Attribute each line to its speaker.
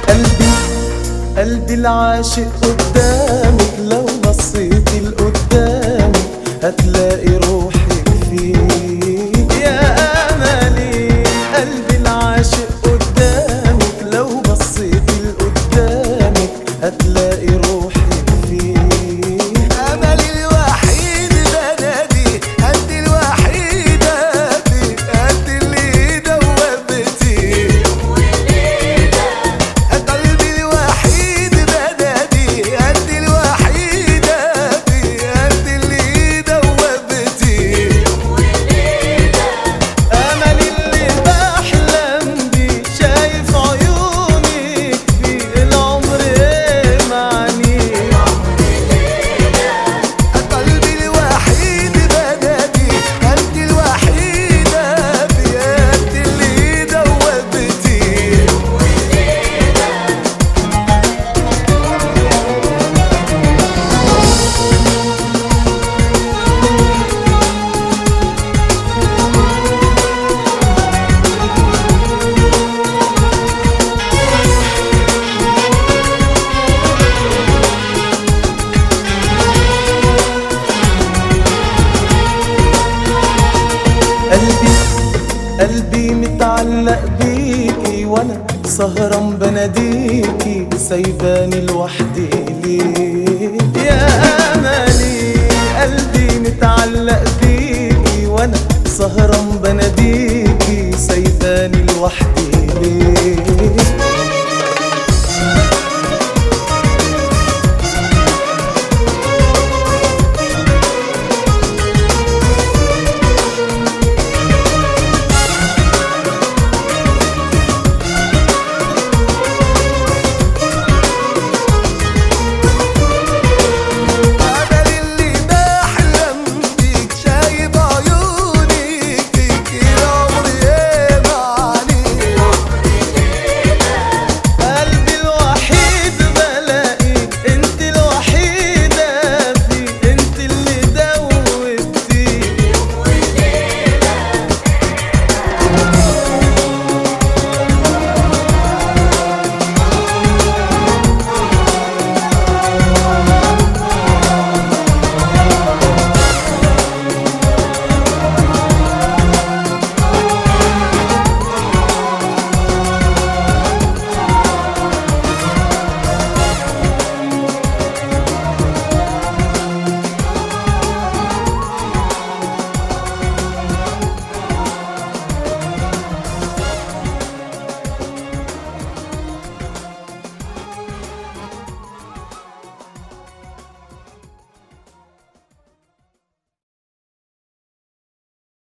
Speaker 1: قلبي قلبي العاشق قدامك لو بصيتي لقدامك هتلاقي روحك فيك يا املي قلبي العاشق قدامك لو بصيتي لقدامك هتلاقي روحك فيك
Speaker 2: املي الوحيد بنادي انت الوحيده في انت اللي دوبتي قلبي الوحيد بنادي انت الوحيده في انت اللي دوبتي
Speaker 1: املي اللي بحلم بيه شايف عيونك في العمر معني
Speaker 2: قلبي الوحيد بنادي انت الوحيده في انت اللي دوبتي
Speaker 1: قلبي قلبي متعلق بيكي وانا سهران بناديكي سايباني لوحدي ليه يا املي قلبي متعلق بيكي وانا سهران بناديكي